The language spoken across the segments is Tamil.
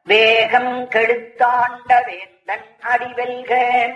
வேகம் கெடுத்தாண்ட வேந்தன் அடிவெல்க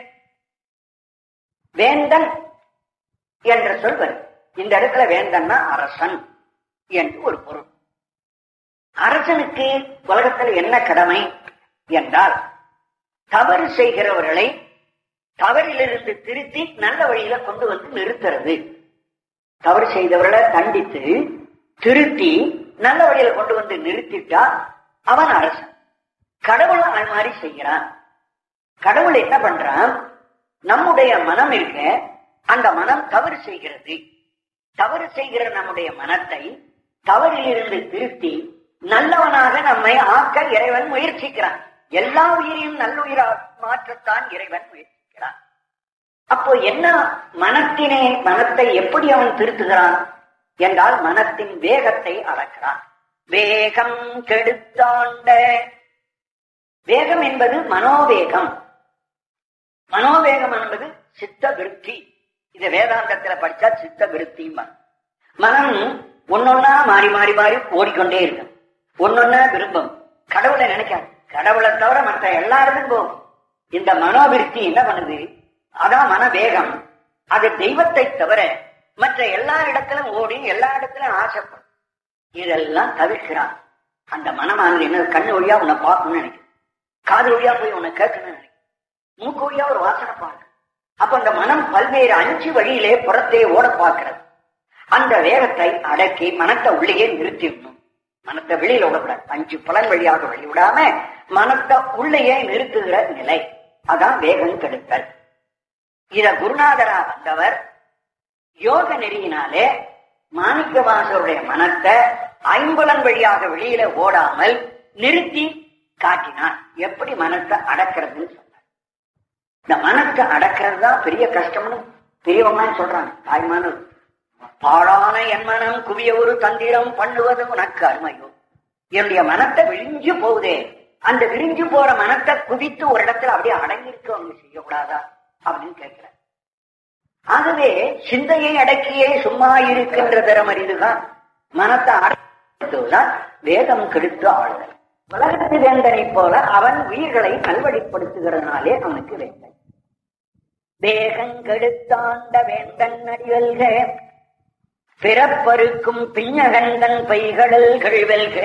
வேந்தன் என்ற சொல் வரும் இந்த இடத்துல வேந்தன்னா அரசன் என்று ஒரு பொருள் அரசனுக்கு உலகத்தில் என்ன கடமை என்றால் தவறு செய்கிறவர்களை தவறிலிருந்து திருத்தி நல்ல வழியில கொண்டு வந்து நிறுத்துறது தவறு செய்தவர்களை தண்டித்து திருத்தி நல்ல வழியில கொண்டு வந்து நிறுத்திட்டா அவன் அரசன் கடவுள் அது மாதிரி செய்கிறான் கடவுள் என்ன பண்றான் நம்முடைய மனம் இருக்க அந்த மனம் தவறு செய்கிறது தவறு செய்கிற நம்முடைய மனத்தை தவறிலிருந்து திருத்தி நல்லவனாக நம்மை ஆக்க இறைவன் முயற்சிக்கிறான் எல்லா உயிரையும் நல்லுயிரா மாற்றத்தான் இறைவன் முயற்சிக்கிறான் அப்போ என்ன மனத்தினை மனத்தை எப்படி அவன் திருத்துகிறான் என்றால் மனத்தின் வேகத்தை அளக்கிறான் வேகம் கெடுத்தாண்ட வேகம் என்பது மனோவேகம் மனோவேகம் என்பது சித்த விருத்தி இத வேதாந்தத்துல படிச்சா சித்த விருத்தி மனம் ஒன்னொன்னா மாறி மாறி மாறி ஓடிக்கொண்டே இருக்கும் ஒன்னொன்னா விரும்பும் கடவுளை நினைக்காது கடவுளை தவிர மற்ற எல்லாருக்கும் போகும் இந்த மனோவிருத்தி என்ன பண்ணுது அதான் மனவேகம் அது தெய்வத்தை தவிர மற்ற எல்லா இடத்திலும் ஓடி எல்லா இடத்திலும் ஆசைப்படும் இதெல்லாம் தவிர்க்கிறான் அந்த மனமானது என்ன கண்ணு வழியா உன்னை பார்க்கணும்னு நினைக்கும் காது வழியா போய் உன்னை கேட்கணும்னு நினைக்கும் மூக்கு வழியா ஒரு வாசனை பார்க்க அப்ப அந்த மனம் பல்வேறு அஞ்சு வழியிலே புறத்தே ஓட பார்க்கிறது அந்த வேகத்தை அடக்கி மனத்தை உள்ளேயே நிறுத்திடணும் மனத்தை வெளியில விடக்கூடாது அஞ்சு புலன் வழியாக வெளிவிடாம மனத்தை உள்ளேயே நிறுத்துகிற நிலை அதான் வேகம் கெடுத்தல் இத குருநாதரா வந்தவர் யோக நெறியினாலே மாணிக்கவாசருடைய மனத்தை ஐம்புலன் வழியாக வெளியில ஓடாமல் நிறுத்தி காட்டினார் எப்படி மனத்தை அடக்கிறதுன்னு சொன்னார் இந்த மனத்தை அடக்கிறது தான் பெரிய கஷ்டம்னு பெரியவங்க சொல்றாங்க தாய்மானவர் பாழான என் மனம் குவிய ஒரு தந்திரம் பண்ணுவது உனக்கு அருமையோ என்னுடைய மனத்தை விரிஞ்சு போகுதே அந்த விரிஞ்சு போற மனத்தை குவித்து ஒரு இடத்துல அப்படியே அடங்கிருக்கு அவங்க செய்யக்கூடாதா அப்படின்னு கேட்கிறார் ஆகவே சிந்தையை அடக்கியே சும்மா இருக்கின்ற தரம் அறிந்துதான் மனத்தை அடக்குவதுதான் வேதம் கெடுத்து ஆளுதல் உலகத்து வேந்தனை போல அவன் உயிர்களை நல்வழிப்படுத்துகிறதுனாலே அவனுக்கு வேந்தன் வேகங்கெடுத்தாண்ட வேந்தன் அடிவல்க பிறப்பருக்கும் பிஞ்சகந்தன் பைகளில் கழிவல்க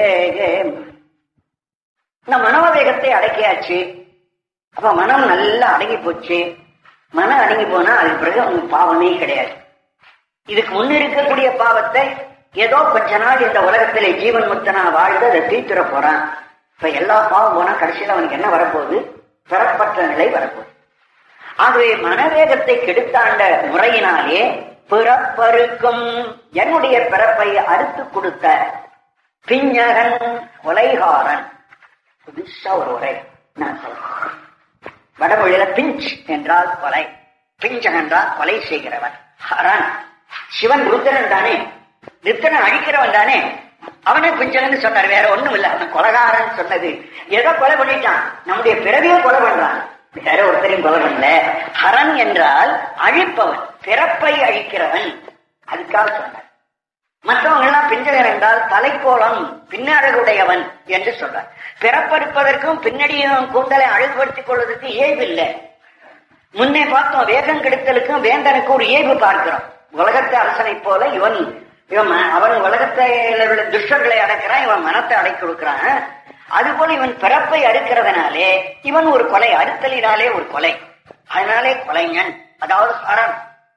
இந்த மனோவேகத்தை அடக்கியாச்சு அப்ப மனம் நல்லா அடங்கி போச்சு மனம் அடங்கி போனா அதுக்கு பிறகு அவங்க பாவமே கிடையாது இதுக்கு முன்ன இருக்கக்கூடிய பாவத்தை ஏதோ கொஞ்ச நாள் இந்த உலகத்திலே ஜீவன் முத்தனா வாழ்ந்து அதை தீர்த்துற போறான் இப்ப எல்லா பாவம் போனா கடைசியில் அவனுக்கு என்ன வரப்போகுது பெறப்பட்ட நிலை வரப்போகுது ஆகவே மனவேகத்தை கெடுத்தாண்ட முறையினாலே பிறப்பருக்கும் என்னுடைய பிறப்பை அறுத்து கொடுத்த பிஞ்சகன் கொலைகாரன் புதுசா ஒரு உரை நான் சொல்றேன் வடமொழியில பிஞ்ச் என்றால் கொலை பிஞ்சன் என்றால் கொலை செய்கிறவன் ஹரன் சிவன் ருத்ரன் தானே ருத்ரன் அழிக்கிறவன் தானே அவனே பிஞ்சகன் சொன்னார் வேற ஒண்ணும் இல்ல அவன் கொலகாரன் சொன்னது எதை கொலை பண்ணிட்டான் நம்முடைய பிறவியை கொலை பண்றான் வேற ஒருத்தரையும் கொலை பண்ணல ஹரன் என்றால் அழிப்பவன் பிறப்பை அழிக்கிறவன் அதுக்காக சொன்னார் மற்றவங்க எல்லாம் பிஞ்சகன் என்றால் தலைக்கோளம் பின்னழகுடையவன் என்று சொல்றார் பிறப்பெடுப்பதற்கும் பின்னடியும் கூந்தலை அழகுபடுத்திக் கொள்வதற்கு இயல்பு இல்லை முன்னே பார்த்தோம் வேகம் கெடுத்தலுக்கும் வேந்தனுக்கு ஒரு இயல்பு பார்க்கிறோம் உலகத்து அரசனை போல இவன் இவன் ம- அவன் உலகத்தில் உள்ள துஷ்டர்களை அடக்கிறான் இவன் மனத்தை அடக்கி கொடுக்கிறான் அதுபோல இவன் பிறப்பை அறுக்கிறதுனாலே இவன் ஒரு கொலை அறுத்தலினாலே ஒரு கொலை அதனாலே கொலைஞன் அதாவது சரண்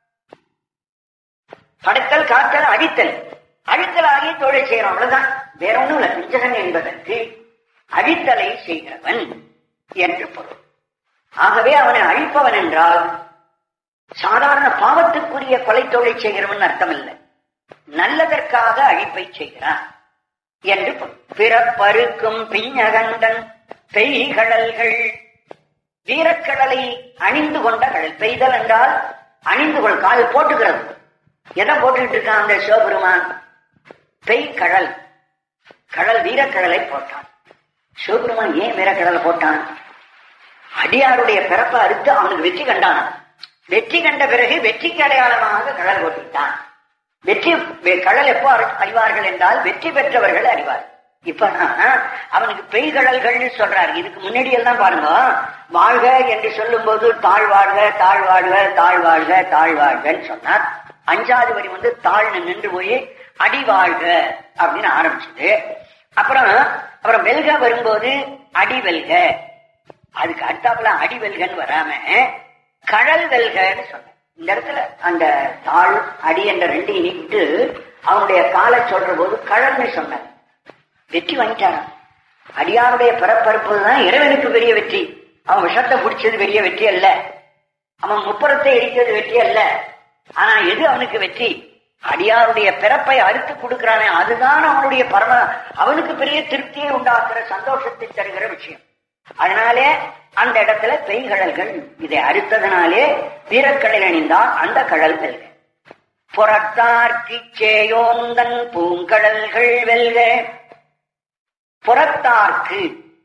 படுத்தல் காத்தல் அழித்தல் அழித்தல் ஆகிய தொழில் செய்யறோம் அவ்வளவுதான் வேற ஒண்ணும் இல்ல பிஞ்சகன் என்பதற்கு அழித்தலை செய்கிறவன் என்று பொருள் ஆகவே அவனை அழிப்பவன் என்றால் சாதாரண பாவத்துக்குரிய கொலை தொழில் செய்கிறவன் அர்த்தம் இல்லை நல்லதற்காக அழிப்பை செய்கிறான் என்று பொருள். பிறப்பருக்கும் பிஞ்சகண்டன் பெய்கடல்கள் வீரக்கடலை அணிந்து கொண்ட கடல் பெய்தல் என்றால் அணிந்து கொள் கால் போட்டுக்கிறது எதை போட்டுக்கிட்டு இருக்கான் அந்த சிவபெருமான் பெய் கடல் கடல் வீரக்கடலை போட்டான் சிவபெருமான் ஏன் வீரக்கடலை போட்டான் அடியாருடைய பிறப்பை அறுத்து அவனுக்கு வெற்றி கண்டான் வெற்றி கண்ட பிறகு வெற்றிக்கு அடையாளமாக கடல் போட்டுவிட்டான் வெற்றி வெ- கடல் எப்போ அறி- அறிவார்கள் என்றால் வெற்றி பெற்றவர்கள் அறிவார் இப்பதான் அவனுக்கு பெய்கடல்கள்னு சொல்றாரு இதுக்கு முன்னாடி எல்லாம் பாருங்க வாழ்க என்று சொல்லும் போது தாழ்வாழ்க தாழ்வாழ்க தாழ்வாழ்க தாழ்வாழ்கன்னு சொன்னார் அஞ்சாவது வரி வந்து தாழ்னு நின்று போய் அடி வாழ்க அப்படின்னு ஆரம்பிச்சது அப்புறம் அப்புறம் வெல்க வரும்போது அடி வெல்க அதுக்கு அடுத்தாப்புல அடி வெல்கன்னு வராம கழல் வெல்கன்னு சொன்ன இந்த இடத்துல அந்த தாழ் அடி என்ற ரெண்டையும் நீக்கிட்டு அவனுடைய காலை சொல்ற போது கழல்னு சொன்னார் வெற்றி வாங்கிட்டாராம் அடியாருடைய பிறப்பறுப்பது தான் இறைவனுக்கு பெரிய வெற்றி அவன் விஷத்தை பிடிச்சது பெரிய வெற்றி அல்ல அவன் முப்புறத்தை எரிக்கிறது வெற்றி அல்ல ஆனா எது அவனுக்கு வெற்றி அடியாருடைய பிறப்பை அறுத்து கொடுக்கிறானே அதுதான் அவனுடைய பரம அவனுக்கு பெரிய திருப்தியை உண்டாக்குற சந்தோஷத்தை தருகிற விஷயம் அதனாலே அந்த இடத்துல பெய்கடல்கள் இதை அறுத்ததனாலே வீரக்கடல் அணிந்தால் அந்த கடல் வெல்க புறத்தார்க்கு சேயோந்தன் பூங்கடல்கள் வெல்க புறத்தார்க்கு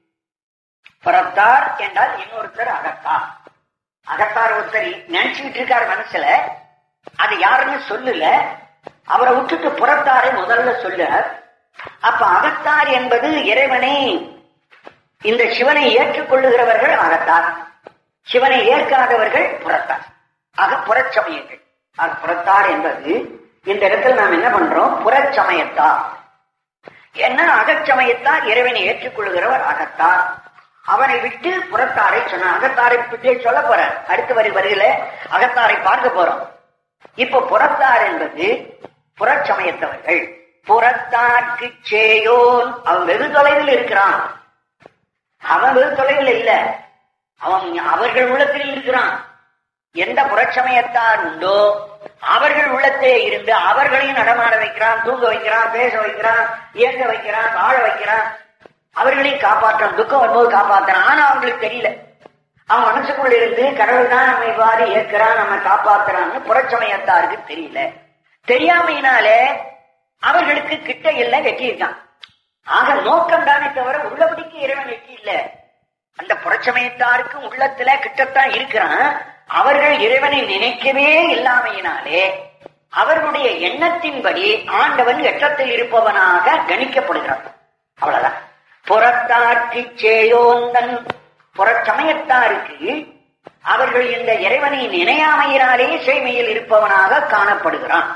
புறத்தார் என்றால் இன்னொருத்தர் அகத்தார் அகத்தார் ஒருத்தர் நினைச்சுக்கிட்டு இருக்காரு மனசுல அது யாருன்னு சொல்லல அவரை விட்டுட்டு புறத்தாரை முதல்ல சொல்ல அப்ப அகத்தார் என்பது இறைவனை இந்த சிவனை ஏற்றுக்கொள்ளுகிறவர்கள் அகத்தார் சிவனை ஏற்காதவர்கள் புறத்தார் அக புறச்சமயங்கள் அது புறத்தார் என்பது இந்த இடத்துல நாம் என்ன பண்றோம் புறச்சமயத்தார் என்ன அகச்சமயத்தார் இறைவனை ஏற்றுக்கொள்ளுகிறவர் அகத்தார் அவனை விட்டு புறத்தாரை சொன்ன அகத்தாரை பற்றி சொல்ல போற அடுத்த வரி வருகில அகத்தாரை பார்க்க போறோம் இப்ப புறத்தார் என்பது புறச்சமயத்தவர்கள் புறத்தார்க்கு சேயோன் அவன் வெகு தொலைவில் இருக்கிறான் அவன் வெகு தொலைவில் இல்ல அவன் அவர்கள் உள்ளத்தில் இருக்கிறான் எந்த புறச்சமயத்தார் உண்டோ அவர்கள் உள்ளத்தே இருந்து அவர்களையும் நடமாட வைக்கிறான் தூங்க வைக்கிறான் பேச வைக்கிறான் இயங்க வைக்கிறான் வாழ வைக்கிறான் அவர்களையும் காப்பாற்றான் துக்கம் வரும்போது காப்பாற்றுறான் ஆனா அவங்களுக்கு தெரியல அவன் மனசுக்குள்ள இருந்து கடவுள் தான் நம்ம இவ்வாறு ஏற்கிறான் நம்ம காப்பாத்துறான்னு புறச்சமயத்தாருக்கு தெரியல தெரியாமையினாலே அவர்களுக்கு கிட்ட இல்ல வெற்றி இருக்கான் ஆக நோக்கம் தானே தவிர உள்ளபடிக்கு இறைவன் வெற்றி இல்ல அந்த புறச்சமயத்தாருக்கு உள்ளத்துல கிட்டத்தான் இருக்கிறான் அவர்கள் இறைவனை நினைக்கவே இல்லாமையினாலே அவர்களுடைய எண்ணத்தின்படி ஆண்டவன் எட்டத்தில் இருப்பவனாக கணிக்கப்படுகிறான் அவ்வளவுதான் புறத்தார்க்கு சேயோந்தன் புறச்சமயத்தாருக்கு அவர்கள் இந்த இறைவனை நினையாமையினாலே சேமையில் இருப்பவனாக காணப்படுகிறான்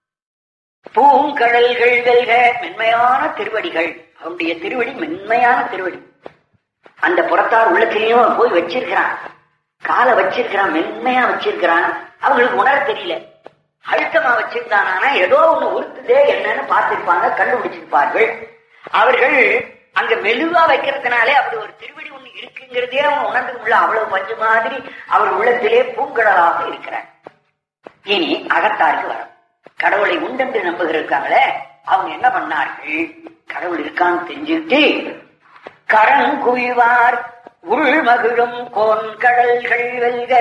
பூங்கடல்கள் வெல்க மென்மையான திருவடிகள் அவனுடைய திருவடி மென்மையான திருவடி அந்த புறத்தார் உள்ளத்திலையும் போய் வச்சிருக்கிறான் காலை வச்சிருக்கிறான் மென்மையா வச்சிருக்கிறான் அவங்களுக்கு உணர தெரியல அழுத்தமா வச்சிருந்தானா ஏதோ ஒண்ணு உறுத்துதே என்னன்னு பார்த்திருப்பாங்க கண்டுபிடிச்சிருப்பார்கள் அவர்கள் அங்க மெலுவா வைக்கிறதுனாலே அப்படி ஒரு திருவடி ஒண்ணு இருக்குங்கிறதே அவன் உணர்ந்து உள்ள அவ்வளவு பஞ்சு மாதிரி அவர் உள்ளத்திலே பூங்கடலாக இருக்கிறார் இனி அகத்தாருக்கு வரும் கடவுளை உண்டென்று நம்புகிறாங்களே அவங்க என்ன பண்ணார்கள் கடவுள் இருக்கான்னு தெரிஞ்சுட்டு கரண் குவிவார் உள் மகிழும் கோன் கடல்கள் வெல்க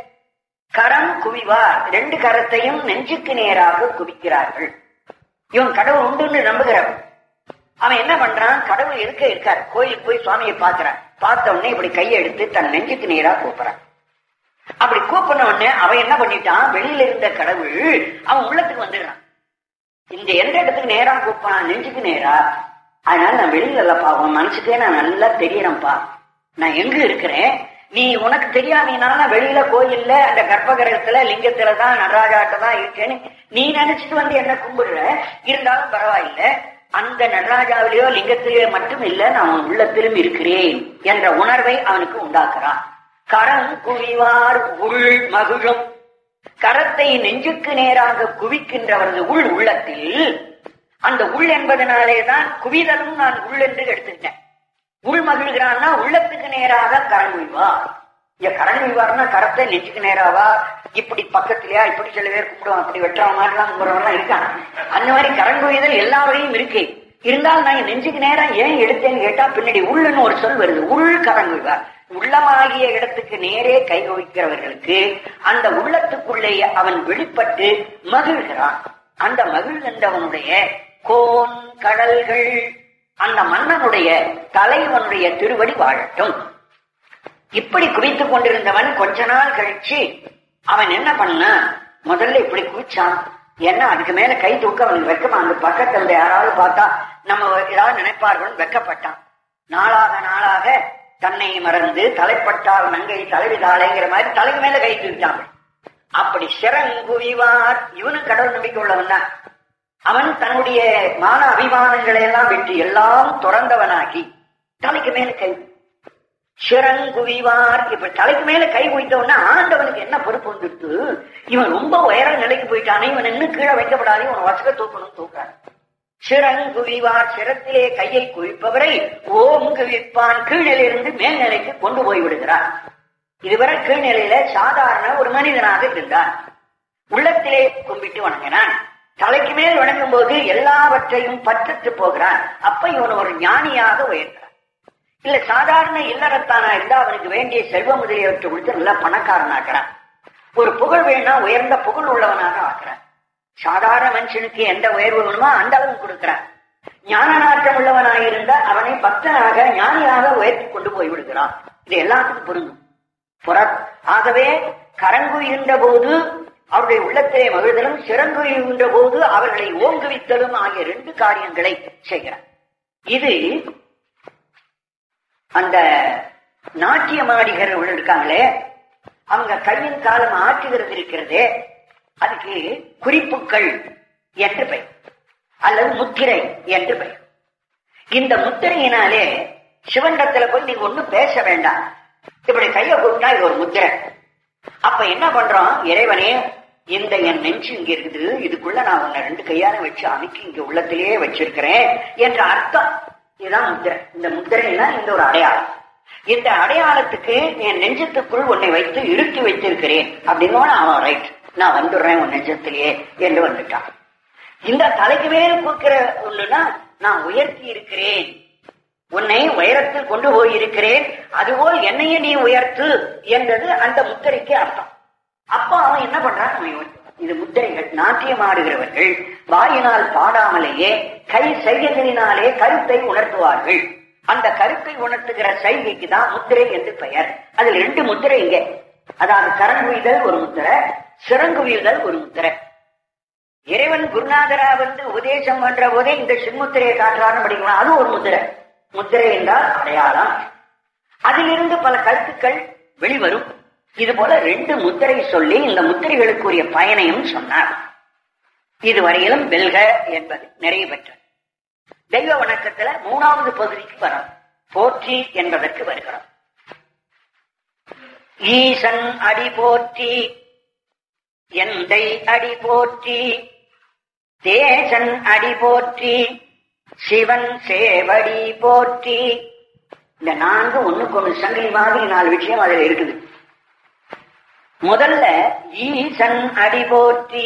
கரம் குவிவார் ரெண்டு கரத்தையும் நெஞ்சுக்கு நேராக குவிக்கிறார்கள் இவன் கடவுள் உண்டுன்னு நம்புகிறவன் அவன் என்ன பண்றான் கடவுள் இருக்க இருக்கார் கோயிலுக்கு போய் சுவாமியை பார்க்கிறான் பார்த்த உடனே இப்படி கையை எடுத்து தன் நெஞ்சுக்கு நேரா கூப்பிடுறான் அப்படி கூப்பின உடனே அவன் என்ன பண்ணிட்டான் வெளியில இருந்த கடவுள் அவன் உள்ளத்துக்கு வந்துடுறான் இந்த எந்த இடத்துக்கு நேரா கூப்பிடான் நெஞ்சுக்கு நேரா அதனால நான் வெளியில இல்லப்பா உன் மனசுக்கே நான் நல்லா தெரியறேன்ப்பா நான் எங்க இருக்கிறேன் நீ உனக்கு தெரியாமனால நான் வெளியில கோயில்ல அந்த கர்ப்பகிரகத்துல லிங்கத்துல தான் நடராஜாட்ட தான் இருக்கேன்னு நீ நினைச்சிட்டு வந்து என்ன கும்பிடுற இருந்தாலும் பரவாயில்ல அந்த நடராஜாவிலேயோ லிங்கத்திலேயோ மட்டும் இல்ல நான் உன் உள்ளத்திலும் இருக்கிறேன் என்ற உணர்வை அவனுக்கு உண்டாக்குறான் கரம் குவிவார் உள் மகிழும் கரத்தை நெஞ்சுக்கு நேராக குவிக்கின்றவரது உள் உள்ளத்தில் அந்த உள் என்பதனாலே தான் குவிதலும் நான் உள் என்று எடுத்துக்கிட்டேன் உள் மகிழ்கிறான்னா உள்ளத்துக்கு நேராக கரண் உய்வார் இங்க கரண் உய்வார்னா கரத்தை நெஞ்சுக்கு நேராவா இப்படி பக்கத்துலயா இப்படி சில பேர் கும்பிடுவான் அப்படி வெட்டுற மாதிரிலாம் கும்பிடுறவங்க இருக்கான் அந்த மாதிரி கரண் உய்தல் எல்லா வகையும் இருக்கு இருந்தாலும் நான் நெஞ்சுக்கு நேரம் ஏன் எடுத்தேன்னு கேட்டா பின்னாடி உள்ளன்னு ஒரு சொல் வருது உள் கரண் உய்வார் உள்ளமாகிய இடத்துக்கு நேரே கை குவிக்கிறவர்களுக்கு அந்த உள்ளத்துக்குள்ளேயே அவன் வெளிப்பட்டு மகிழ்கிறான் அந்த மகிழ்கின்றவனுடைய கோன் கடல்கள் அந்த மன்னனுடைய தலைவனுடைய திருவடி வாழட்டும் இப்படி குவித்துக் கொண்டிருந்தவன் கொஞ்ச நாள் கழிச்சு அவன் என்ன பண்ணான் முதல்ல இப்படி குவிச்சான் ஏன்னா அதுக்கு மேல கை தூக்க அவனுக்கு வெக்கமா அந்த பக்கத்துல இருந்து யாராவது பார்த்தா நம்ம ஏதாவது நினைப்பார்கள் வெக்கப்பட்டான் நாளாக நாளாக தன்னை மறந்து தலைப்பட்டால் நங்கை தலைவிதாளைங்கிற மாதிரி தலைக்கு மேல கை தூக்கிட்டாங்க அப்படி சிறங்குவிவார் இவனும் கடவுள் நம்பிக்கை உள்ளவன் தான் அவன் தன்னுடைய மான அபிமானங்களை எல்லாம் விட்டு எல்லாம் துறந்தவனாகி தலைக்கு மேல கை சிறங்குவிவார் இப்ப தலைக்கு மேல கை குவித்தவன ஆண்டவனுக்கு என்ன பொறுப்பு வந்துட்டு இவன் ரொம்ப உயர நிலைக்கு போயிட்டானே இவன் இன்னும் கீழே வைக்கப்படாது இவன் வசக தூக்கணும் தூக்கான் சிறங்குவிவார் சிரத்திலே கையை குவிப்பவரை ஓம் குவிப்பான் கீழிலிருந்து மேல்நிலைக்கு கொண்டு போய் விடுகிறார் இதுவரை கீழ்நிலையில சாதாரண ஒரு மனிதனாக இருந்தார் உள்ளத்திலே கும்பிட்டு வணங்கினான் தலைக்கு மேல் வணங்கும் போது எல்லாவற்றையும் பற்றத்து போகிறான் அப்ப இவன் ஒரு ஞானியாக உயர்கிறான் இல்ல சாதாரண இல்லறத்தானா இருந்தா அவனுக்கு வேண்டிய செல்வ முதலியவற்றை கொடுத்து நல்லா பணக்காரனாக்குறான் ஒரு புகழ் வேணா உயர்ந்த புகழ் உள்ளவனாக ஆக்குறான் சாதாரண மனுஷனுக்கு எந்த உயர்வு வேணுமோ அந்த அளவு கொடுக்கிறான் ஞான நாட்டம் உள்ளவனாக இருந்தா அவனை பக்தனாக ஞானியாக உயர்த்தி கொண்டு போய் விடுகிறான் இது எல்லாத்துக்கும் பொருந்தும் புற ஆகவே கரங்குகின்ற போது அவருடைய உள்ளத்திலே மகிழ்தலும் சிறங்குகின்ற போது அவர்களை ஓங்குவித்தலும் ஆகிய ரெண்டு காரியங்களை செய்கிறார் இது அந்த நாட்டியமாடிகிறவர்கள் இருக்காங்களே அவங்க கையின் காலம் ஆற்றுகிறது இருக்கிறதே அதுக்கு குறிப்புகள் என்று பெயர் அல்லது முத்திரை என்று பெயர் இந்த முத்திரையினாலே சிவண்டத்துல போய் நீங்க ஒண்ணும் பேச வேண்டாம் இப்படி கையை கூப்பிட்டா இது ஒரு முத்திரை அப்ப என்ன பண்றோம் இறைவனே இந்த என் நெஞ்சு இங்க இருக்குது இதுக்குள்ள நான் உன்னை ரெண்டு கையால வச்சு அமைக்கி இங்க உள்ளத்திலேயே வச்சிருக்கிறேன் என்ற அர்த்தம் இதுதான் முத்திரை இந்த முத்திரைன்னா இந்த ஒரு அடையாளம் இந்த அடையாளத்துக்கு என் நெஞ்சத்துக்குள் உன்னை வைத்து இறுக்கி வைத்திருக்கிறேன் அப்படின்னு அவன் ரைட் நான் வந்துடுறேன் உன் நெஞ்சத்திலேயே என்று வந்துட்டான் இந்த தலைக்கு மேல் கொடுக்கிற ஒண்ணுன்னா நான் உயர்த்தி இருக்கிறேன் உன்னை உயரத்தில் கொண்டு போயிருக்கிறேன் அதுபோல் என்னையே நீ உயர்த்து என்றது அந்த முத்திரைக்கு அர்த்தம் அப்ப அவன் என்ன பண்றான் அவன் இது முத்திரைகள் நாட்டியம் ஆடுகிறவர்கள் வாயினால் பாடாமலேயே கை செய்கைகளினாலே கருத்தை உணர்த்துவார்கள் அந்த கருத்தை உணர்த்துகிற சைகைக்கு தான் முத்திரை என்று பெயர் அதில் ரெண்டு முத்திரை இங்க அதாவது கரங்குவிதல் ஒரு முத்திரை சிறங்குவிதல் ஒரு முத்திரை இறைவன் குருநாதரா வந்து உபதேசம் பண்ற போதே இந்த சின்முத்திரையை காட்டுறாருன்னு படிக்கலாம் அது ஒரு முத்திரை முத்திரை என்றால் அடையாளம் அதிலிருந்து பல கருத்துக்கள் வெளிவரும் இது போல ரெண்டு முத்திரை சொல்லி இந்த முத்திரைகளுக்குரிய பயனையும் சொன்னார் இதுவரையிலும் வெல்க என்பது நிறைய பெற்ற தெய்வ வணக்கத்துல மூணாவது பகுதிக்கு வரும் போற்றி என்பதற்கு வருகிறோம் ஈசன் அடி போற்றி எந்தை அடி போற்றி தேசன் அடி போற்றி சிவன் சேவடி போற்றி இந்த நான்கு ஒண்ணுக்கு ஒண்ணு சங்கிலி மாதிரி நாலு விஷயம் அதுல இருக்குது முதல்ல ஈசன் அடி போற்றி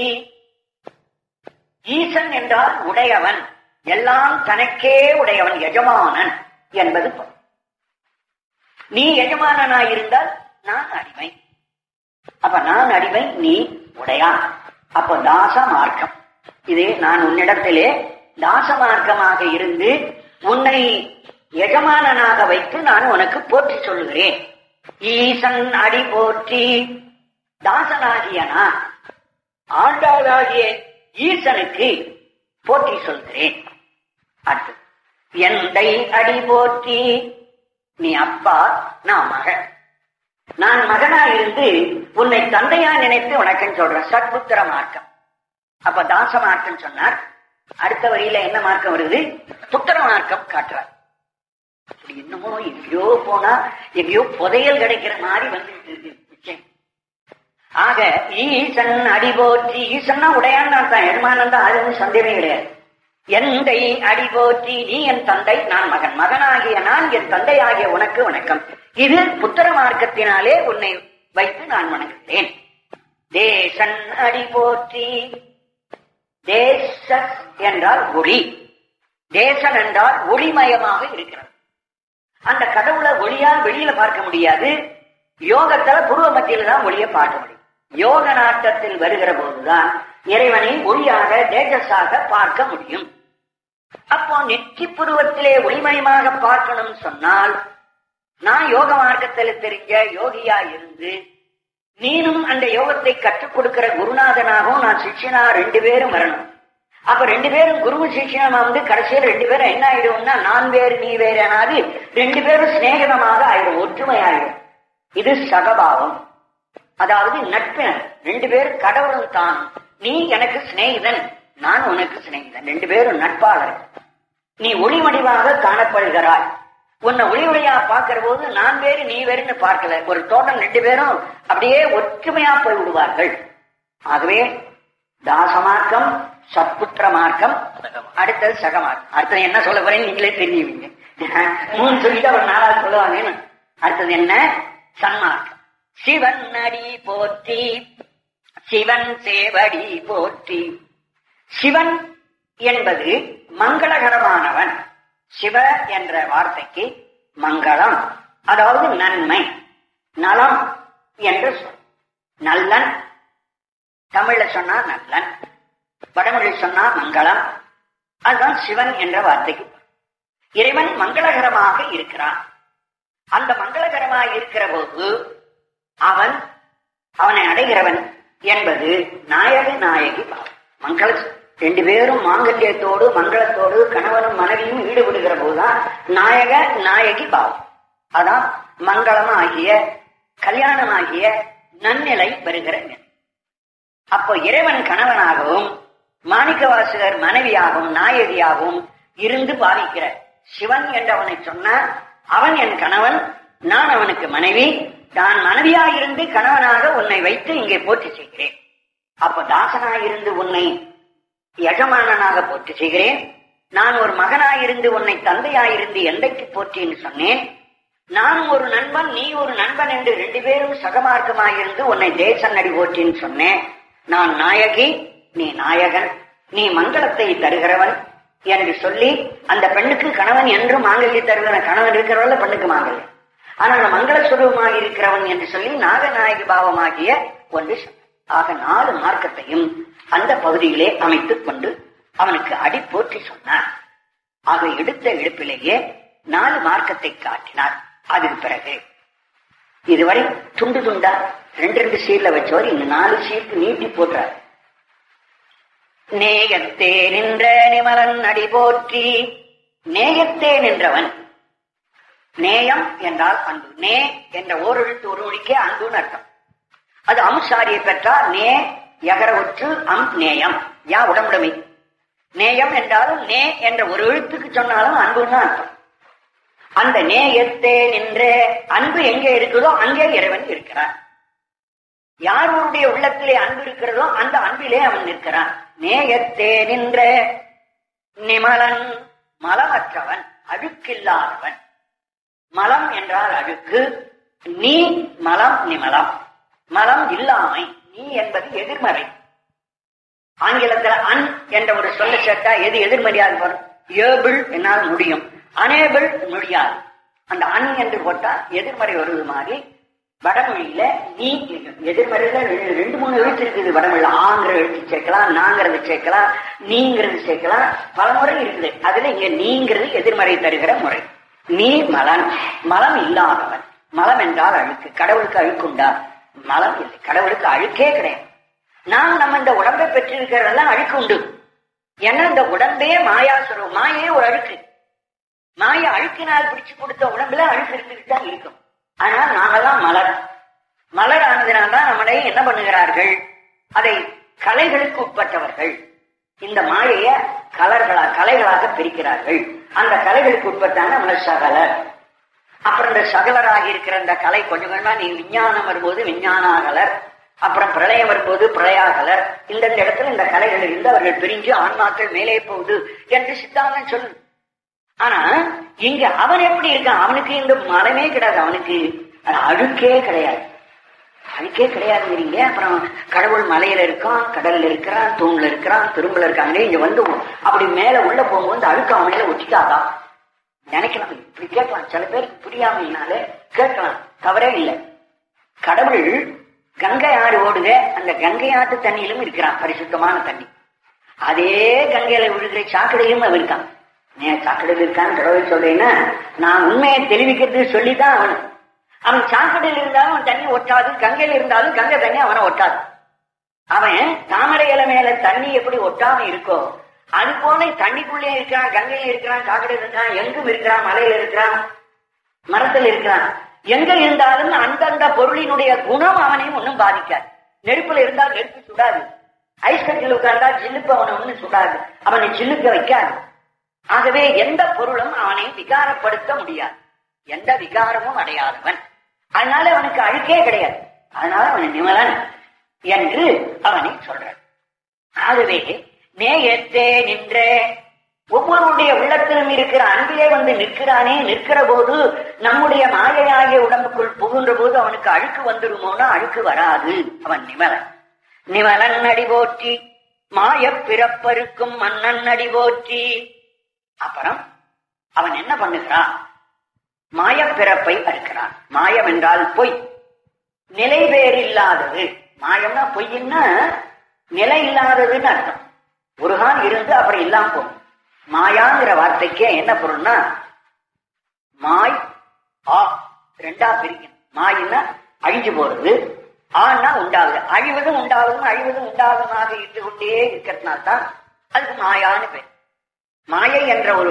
ஈசன் என்றால் உடையவன் எல்லாம் தனக்கே உடையவன் எஜமானன் என்பது பொருள். நீ எஜமானனாயிருந்தால் நான் அடிமை அப்ப நான் அடிமை நீ உடையான் அப்ப தாச மார்க்கம் இது நான் உன்னிடத்திலே தாச மார்க்கமாக இருந்து உன்னை எஜமானனாக வைத்து நான் உனக்கு போற்றி சொல்லுகிறேன் ஈசன் அடி போற்றி தாசனாகிய நான் ஆண்டாளாகிய ஈசனுக்கு போற்றி சொல்கிறேன் அடுத்து எந்தை அடி போற்றி நீ அப்பா நான் மகன் நான் மகனா இருந்து உன்னை தந்தையா நினைத்து உனக்குன்னு சொல்றேன் சத்புத்திர மார்க்கம் அப்ப தாச மார்க்கம் சொன்னார் அடுத்த வரியில என்ன மார்க்கம் வருது புத்திர மார்க்கம் காட்டுறார் அப்படி என்னமோ எங்கேயோ போனா எங்கேயோ புதையல் கிடைக்கிற மாதிரி வந்துட்டு இருக்கு நிச்சயம். ஆக ஈசன் அடி போற்றி ஈசன்னா உடையான் தான் எஜமானன் தான் அது ஒண்ணும் சந்தேகமே கிடையாது எந்தை அடி போற்றி நீ என் தந்தை நான் மகன் மகனாகிய நான் என் தந்தை ஆகிய உனக்கு வணக்கம் இது புத்திர மார்க்கத்தினாலே உன்னை வைத்து நான் வணங்குகிறேன் தேசன் அடி போற்றி தேச என்றால் ஒளி தேசன் என்றால் ஒளிமயமாக இருக்கிறது அந்த கடவுளை ஒளியால் வெளியில பார்க்க முடியாது யோகத்துல புருவ மத்தியில தான் ஒளியை பார்க்க முடியும் யோக நாட்டத்தில் வருகிற போதுதான் இறைவனை ஒளியாக தேஜஸாக பார்க்க முடியும் அப்போ நெற்றி புருவத்திலே ஒளிமயமாக பார்க்கணும் சொன்னால் நான் யோக மார்க்கத்தில் தெரிஞ்ச யோகியா இருந்து நீனும் அந்த யோகத்தை கற்றுக் கொடுக்கிற குருநாதனாகவும் நான் சிஷ்யனா ரெண்டு பேரும் வரணும் அப்ப ரெண்டு பேரும் குரு சிஷ்யனா வந்து கடைசியில் ரெண்டு பேரும் என்ன ஆயிடும்னா நான் வேறு நீ வேறு ஆனாது ரெண்டு பேரும் சிநேகிதமாக ஆயிடும் ஒற்றுமை ஆயிடும் இது சகபாவம் அதாவது நட்பினர் ரெண்டு பேரும் கடவுளும் தான் நீ எனக்கு சிநேகிதன் நான் உனக்கு சிநேகிதன் ரெண்டு பேரும் நட்பாளர் நீ ஒளிமடிவாக காணப்படுகிறாய் உன்னை ஒளிவழியா பார்க்கிற போது நான் வேறு நீ வேறுன்னு பார்க்கல ஒரு தோட்டம் ரெண்டு பேரும் அப்படியே ஒற்றுமையா போய் விடுவார்கள் ஆகவே தாசமார்க்கம் சத்புத்திர மார்க்கம் அடுத்தது சகமார்க்கம் அடுத்தது என்ன சொல்ல போறேன்னு நீங்களே தெரியுவீங்க மூணு சொல்லிட்டு அவர் நாலாவது சொல்லுவாங்க அடுத்தது என்ன சன்மார்க்கம் சிவன் அடி போற்றி சிவன் சேவடி போற்றி சிவன் என்பது மங்களகரமானவன் சிவ என்ற வார்த்தைக்கு மங்களம் அதாவது நன்மை நலம் என்று சொல் நல்லன் தமிழ்ல சொன்னா நல்லன் வடமொழியில் சொன்னா மங்களம் அதுதான் சிவன் என்ற வார்த்தைக்கு இறைவன் மங்களகரமாக இருக்கிறான் அந்த மங்களகரமாக இருக்கிற போது அவன் அவனை அடைகிறவன் என்பது நாயக நாயகி பாவம் மங்கள ரெண்டு பேரும் மாங்கல்யத்தோடு மங்களத்தோடு கணவனும் மனைவியும் ஈடுபடுகிற போதுதான் நாயக நாயகி பாவம் அதான் மங்களமாகிய கல்யாணமாகிய நன்னிலை வருகிற நிலை அப்போ இறைவன் கணவனாகவும் மாணிக்கவாசகர் மனைவியாகவும் நாயகியாகவும் இருந்து பாவிக்கிற சிவன் என்றவனை சொன்னார் அவன் என் கணவன் நான் அவனுக்கு மனைவி நான் மனைவியாயிருந்து கணவனாக உன்னை வைத்து இங்கே போற்றி செய்கிறேன் அப்ப தாசனாயிருந்து உன்னை எஜமானனாக போற்றி செய்கிறேன் நான் ஒரு மகனாயிருந்து உன்னை தந்தையாயிருந்து எந்தைக்கு போற்றின்னு சொன்னேன் நான் ஒரு நண்பன் நீ ஒரு நண்பன் என்று ரெண்டு பேரும் சகமார்க்கமாயிருந்து உன்னை தேசன் அடி போற்றின்னு சொன்னேன் நான் நாயகி நீ நாயகன் நீ மங்களத்தை தருகிறவன் என்று சொல்லி அந்த பெண்ணுக்கு கணவன் என்று மாங்கல்ய தருகிற கணவன் இருக்கிறவள பெண்ணுக்கு மாங்கல்யம் ஆனால் மங்கள சுரூபமாக இருக்கிறவன் என்று சொல்லி நாகநாயகி பாவமாகிய ஒன்று சொன்னார். ஆக நாலு மார்க்கத்தையும் அந்த பகுதியிலே அமைத்துக் கொண்டு அவனுக்கு அடி போற்றி சொன்னார் ஆக எடுத்த எடுப்பிலேயே நாலு மார்க்கத்தை காட்டினார் அதுக்கு பிறகு இதுவரை துண்டு துண்டா ரெண்டு ரெண்டு சீர்ல வச்சவர் இந்த நாலு சீருக்கு நீட்டி போட்டார் நேயத்தே நின்ற நிமலன் அடி போற்றி நேயத்தே நின்றவன் நேயம் என்றால் அன்பு நே என்ற ஓரெழுத்து ஒரு மொழிக்கே அன்புன்னு அர்த்தம் அது அம்சாரியை பெற்றால் நே எகர ஒற்று அம் நேயம் யா உடம்புடைமை நேயம் என்றாலும் நே என்ற ஒரு எழுத்துக்கு சொன்னாலும் அன்புன்னு அர்த்தம் அந்த நேயத்தே நின்ற அன்பு எங்கே இருக்குதோ அங்கே இறைவன் இருக்கிறான் யாருடைய உள்ளத்திலே அன்பு இருக்கிறதோ அந்த அன்பிலே அவன் நிற்கிறான் நேயத்தே நின்ற நிமலன் மலமற்றவன் அழுக்கில்லாதவன் மலம் என்றால் அழுக்கு நீ மலம் நிமலம் மலம் இல்லாமை நீ என்பது எதிர்மறை ஆங்கிலத்துல அன் என்ற ஒரு சொல்ல சேர்த்தா எது எதிர்மறையாக வரும் ஏபிள் என்னால் முடியும் அனேபிள் முடியாது அந்த அன் என்று போட்டா எதிர்மறை வருவது மாதிரி வடமொழியில நீ எதிர்மறையில ரெண்டு- ரெண்டு மூணு எழுத்து இருக்குது வடமொழியில ஆங்கிற எழுத்து சேர்க்கலாம் நாங்கிறது சேர்க்கலாம் நீங்கிறது சேர்க்கலாம் பல முறை இருக்குது அதுல இங்க நீங்கிறது எதிர்மறை தருகிற முறை நீ மலன் மலம் இல்லாதவன் மலம் என்றால் அழுக்கு கடவுளுக்கு அழுக்குண்டா மலம் இல்லை கடவுளுக்கு அழுக்கே கிடையாது நாம் நம்ம இந்த உடம்பை பெற்றிருக்கிறதெல்லாம் அழுக்கு உண்டு ஏன்னா இந்த உடம்பே மாயாசுரம் மாயே ஒரு அழுக்கு மாய அழுக்கினால் பிடிச்சு கொடுத்த உடம்புல அழுக்கு இருந்துட்டு தான் இருக்கும் ஆனால் நாமெல்லாம் மலர் மலர் ஆனதினால்தான் நம்மளை என்ன பண்ணுகிறார்கள் அதை கலைகளுக்கு உட்பட்டவர்கள் இந்த மாயைய கலர்களா கலைகளாக பிரிக்கிறார்கள் அந்த கலைகளுக்கு உட்பட்டான நம்மள சகலர் அப்புறம் இந்த சகலராக இருக்கிற இந்த கலை கொஞ்சம் கொஞ்சமா நீ விஞ்ஞானம் வரும்போது விஞ்ஞானாகலர் அப்புறம் பிரளயம் வரும்போது பிரளயாகலர் இந்தந்த இடத்துல இந்த கலைகள் இருந்து அவர்கள் பிரிஞ்சு ஆன்மாக்கள் மேலே போகுது என்று சித்தாந்தம் சொல்லு ஆனா இங்க அவன் எப்படி இருக்கான் அவனுக்கு இந்த மரமே கிடையாது அவனுக்கு அது அழுக்கே கிடையாது அழுக்கே கிடையாதுங்கிறீங்க அப்புறம் கடவுள் மலையில இருக்கான் கடல்ல இருக்கிறான் தூண்ல இருக்கிறான் திரும்பல இருக்காங்களே இங்க வந்து அப்படி மேல உள்ள போகும்போது அழுக்கு அவன் மேல ஒட்டிக்காதான் நினைக்கலாம் இப்படி கேட்கலாம் சில பேருக்கு புரியாமையினால கேட்கலாம் தவறே இல்லை கடவுள் கங்கை ஆறு ஓடுக அந்த கங்கை ஆத்து தண்ணியிலும் இருக்கிறான் பரிசுத்தமான தண்ணி அதே கங்கையில விழுகிற சாக்கடையிலும் அவன் இருக்கான் ஏன் சாக்கடையில் இருக்கான்னு கடவுள் சொல்றேன்னா நான் உண்மையை தெரிவிக்கிறது சொல்லிதான் அவன் அவன் சாக்கடையில் இருந்தாலும் அவன் தண்ணி ஒட்டாது கங்கையில் இருந்தாலும் கங்கை தண்ணி அவனை ஒட்டாது அவன் தாமரை இலை மேல தண்ணி எப்படி ஒட்டாம இருக்கோ அது போல தண்ணிக்குள்ளே இருக்கிறான் கங்கையில இருக்கிறான் சாக்கடையில் இருக்கிறான் எங்கும் இருக்கிறான் மலையில இருக்கிறான் மரத்தில் இருக்கிறான் எங்க இருந்தாலும் அந்தந்த பொருளினுடைய குணம் அவனையும் ஒன்றும் பாதிக்காது நெருப்புல இருந்தால் நெருப்பு சுடாது ஐஸ் கட்டில் உட்கார்ந்தா ஜில்லுப்பு அவனை ஒன்றும் சுடாது அவனை ஜில்லுக்க வைக்காது ஆகவே எந்த பொருளும் அவனை விகாரப்படுத்த முடியாது எந்த விகாரமும் அடையாதவன் அதனால அவனுக்கு அழுக்கே கிடையாது அதனால அவன் நிமலன் என்று அவனை சொல்றான் ஆகவே நேயத்தே நின்றே ஒவ்வொருடைய உள்ளத்திலும் இருக்கிற அன்பிலே வந்து நிற்கிறானே நிற்கிற போது நம்முடைய மாயையாகிய உடம்புக்குள் புகுன்ற போது அவனுக்கு அழுக்கு வந்துடுமோனா அழுக்கு வராது அவன் நிமலன் நிமலன் அடி போற்றி மாயப் பிறப்பருக்கும் மன்னன் அடி போற்றி அப்புறம் அவன் என்ன பண்ணுகிறான் மாயப் பிறப்பை அறுக்கிறான் மாயம் என்றால் பொய் நிலை இல்லாதது மாயம்னா பொய்ன்னா நிலை இல்லாததுன்னு அர்த்தம் ஒரு கால் இருந்து அப்புறம் இல்லாம போகும் மாயாங்கிற வார்த்தைக்கே என்ன பொருள்னா மாய் ஆ ரெண்டா பிரிக்கணும் மாயின்னா அழிஞ்சு போறது ஆனா உண்டாகுது அழிவதும் உண்டாவதும் அழிவதும் உண்டாவதுமாக இருந்து கொண்டே இருக்கிறதுனால தான் அதுக்கு மாயான்னு பேர் மாயை என்ற ஒரு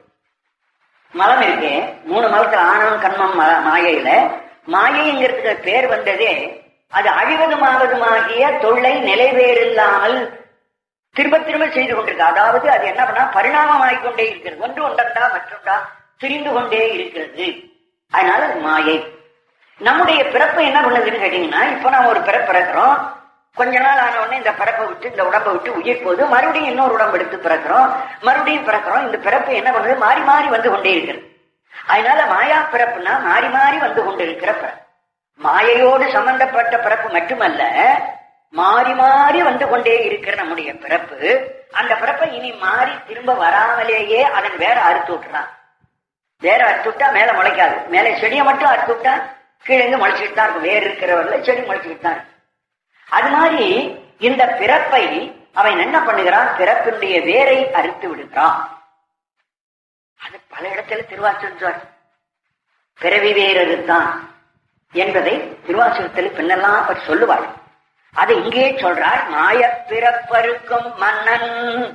மலம் இருக்கே மூணு மலத்துல ஆணவம் கண்மம் ம- மாயையில மாயைங்கிறதுக்கு பேர் வந்ததே அது அழிவதுமாவதுமாகிய தொல்லை நிலைவேறில்லாமல் திரும்ப திரும்ப செய்து கொண்டிருக்கு அதாவது அது என்ன பண்ணா பரிணாமமாகிக் கொண்டே இருக்கிறது ஒன்று ஒன்றா மற்றொன்றா திரிந்து கொண்டே இருக்கிறது அதனால அது மாயை நம்முடைய பிறப்பு என்ன பண்ணுதுன்னு கேட்டீங்கன்னா இப்ப நாம ஒரு பிறப்பு பிறக்கிறோம் கொஞ்ச நாள் ஆன உடனே இந்த பிறப்பை விட்டு இந்த உடம்பை விட்டு உயிர் போகுது மறுபடியும் இன்னொரு உடம்பு எடுத்து பிறக்கிறோம் மறுபடியும் பிறக்கிறோம் இந்த பிறப்பு என்ன பண்ணுது மாறி மாறி வந்து கொண்டே இருக்கிறது அதனால மாயா பிறப்புனா மாறி மாறி வந்து கொண்டிருக்கிற பிறப்பு மாயையோடு சம்பந்தப்பட்ட பிறப்பு மட்டுமல்ல மாறி மாறி வந்து கொண்டே இருக்கிற நம்முடைய பிறப்பு அந்த பிறப்பை இனி மாறி திரும்ப வராமலேயே அதன் வேற அறுத்து விட்டுறான் வேற அறுத்து விட்டா மேல முளைக்காது மேல செடியை மட்டும் அறுத்து விட்டா கீழே இருந்து முளைச்சிட்டு தான் இருக்கும் வேர் இருக்கிறவர்ல செடி முளைச்சிட்டு தான் இருக்கும் அது மாதிரி இந்த பிறப்பை அவன் என்ன பண்ணுகிறான் பிறப்பினுடைய வேரை அறுத்து விடுகிறான் அது பல இடத்துல திருவாசல் பிறவி வேறறுத்தான் என்பதை திருவாசகத்தில் பின்னெல்லாம் அவர் சொல்லுவாள் அதை இங்கே சொல்றார் மாயப் பிறப்பறுக்கும் மன்னன்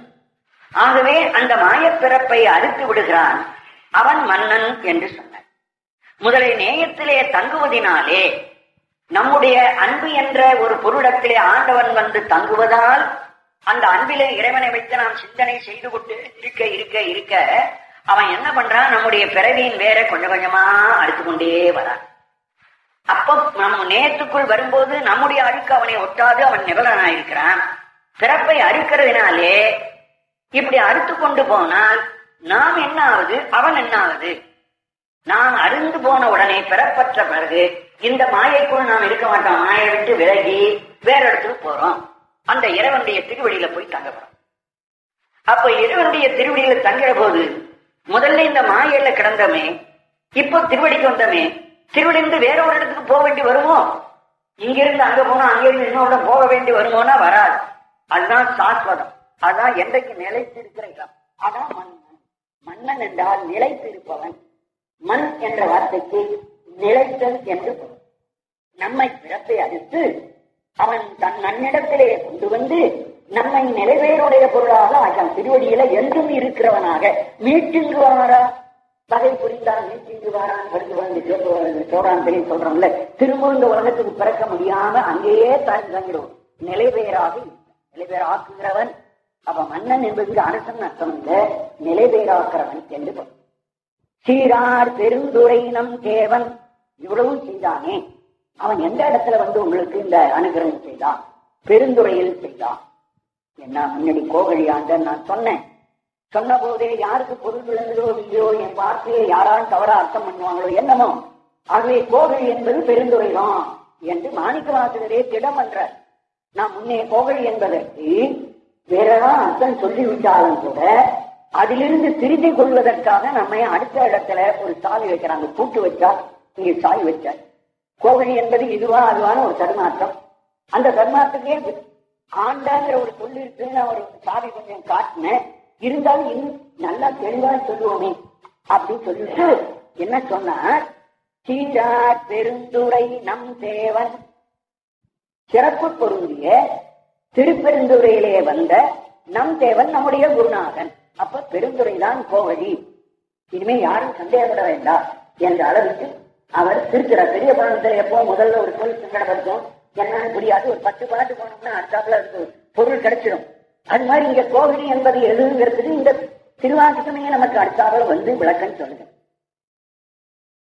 ஆகவே அந்த மாயப் பிறப்பை அறுத்து விடுகிறான் அவன் மன்னன் என்று சொன்னார் முதலை நேயத்திலே தங்குவதினாலே நம்முடைய அன்பு என்ற ஒரு பொருளிடத்திலே ஆண்டவன் வந்து தங்குவதால் அந்த அன்பிலே இறைவனை வைத்து நாம் சிந்தனை செய்து கொண்டு இருக்க இருக்க இருக்க அவன் என்ன பண்றான் நம்முடைய பிறவியின் வேற கொஞ்சம் கொஞ்சமா அறுத்து கொண்டே வரான் அப்போ நம்ம நேயத்துக்குள் வரும்போது நம்முடைய அழுக்கு அவனை ஒட்டாது அவன் நிபலனாயிருக்கிறான் பிறப்பை அறுக்கிறதுனாலே இப்படி அறுத்து கொண்டு போனால் நாம் என்ன ஆகுது அவன் என்ன ஆகுது நாம் அருந்து போன உடனே பிறப்பற்ற பிறகு இந்த மாயைக்குள் நாம் இருக்க மாட்டோம் மாயை விட்டு விலகி வேற இடத்துக்கு போறோம் அந்த இறைவனுடைய திருவடியில போய் தங்க போறோம் அப்ப இறைவனுடைய திருவடியில தங்குற போது முதல்ல இந்த மாயையில கிடந்தமே இப்போ திருவடிக்கு வந்தமே திருவடிந்து வேற ஒரு இடத்துக்கு போக வேண்டி வருமோ இங்கிருந்து அங்க போனா அங்கிருந்து இன்னொரு போக வேண்டி வருமோனா வராது அதுதான் சாஸ்வதம் அதான் என்றைக்கு நிலைத்திருக்கிற இடம் அதான் மன்னன் மன்னன் என்றால் நிலைத்திருப்பவன் மண் என்ற வார்த்தைக்கு நிலைத்தல் என்று பொருள் நம்மை பிறப்பை அறுத்து அவன் தன் நன்னிடத்திலே கொண்டு வந்து நம்மை நிலைவேறுடைய பொருளாக அவன் திருவடியில என்றும் இருக்கிறவனாக மீட்டிங்கு வாரா வகை புரிந்தால் மீட்டிங்கு வாரான் வருது வந்து சோறான் சொல்லி சொல்றோம்ல திரும்ப இந்த உலகத்துக்கு பிறக்க முடியாம அங்கேயே தான் தங்கிடுவோம் நிலைபெயராக நிலைபெயராக்குகிறவன் அவ மன்னன் என்பதற்கு அரசன் அர்த்தம் இல்ல நிலைபெயராக்கிறவன் என்று பொருள் சீரார் பெருந்துரை நம் தேவன் இவ்வளவும் செய்தானே அவன் எந்த இடத்துல வந்து உங்களுக்கு இந்த அனுகிரகம் செய்தான் பெருந்துறையில் செய்தான் என்ன முன்னாடி கோகழியாண்ட நான் சொன்னேன் சொன்ன போதே யாருக்கு பொருள் விளங்குதோ இல்லையோ என் வார்த்தையை யாராலும் தவறா அர்த்தம் பண்ணுவாங்களோ என்னமோ ஆகவே கோகழி என்பது பெருந்துறை தான் என்று மாணிக்க வாசகரே திடம் என்றார் நான் முன்னே கோகழி என்பதற்கு வேறதான் அர்த்தம் சொல்லிவிட்டாலும் கூட அதிலிருந்து திருத்தி கொள்வதற்காக நம்ம அடுத்த இடத்துல ஒரு சாவி வைக்கிறாங்க கூட்டு வச்சா இங்க சாவி வச்சார் கோகழி என்பது இதுவா அதுவான ஒரு தர்மார்த்தம் அந்த தர்மார்த்தத்தையே ஆண்டாங்கிற ஒரு சொல்லு இருக்குன்னு நான் ஒரு சாவி கொஞ்சம் காட்டினேன் இருந்தாலும் இன்னும் நல்லா தெளிவா சொல்லுவோமே அப்படின்னு சொல்லிட்டு என்ன சொன்னார் சீரார் பெருந்துரை நம் தேவன் சிறப்பு பொருந்திய திருப்பெருந்துறையிலே வந்த நம் தேவன் நம்முடைய குருநாதன் அப்ப பெருந்துரைதான் கோவடி இனிமே யாரும் சந்தேகப்பட வேண்டாம் என்ற அளவுக்கு அவர் திருக்கிறார் பெரிய புராணத்துல எப்போ முதல்ல ஒரு சொல் சங்கடப்படுத்தும் என்னன்னு புரியாது ஒரு பத்து பாட்டு போனோம்னா அடுத்தாப்புல அதுக்கு பொருள் கிடைச்சிடும் அது மாதிரி இங்க கோவிடி என்பது எதுங்கிறது இந்த திருவாசகமே நமக்கு அடுத்தாப்புல வந்து விளக்கம் சொல்லுங்க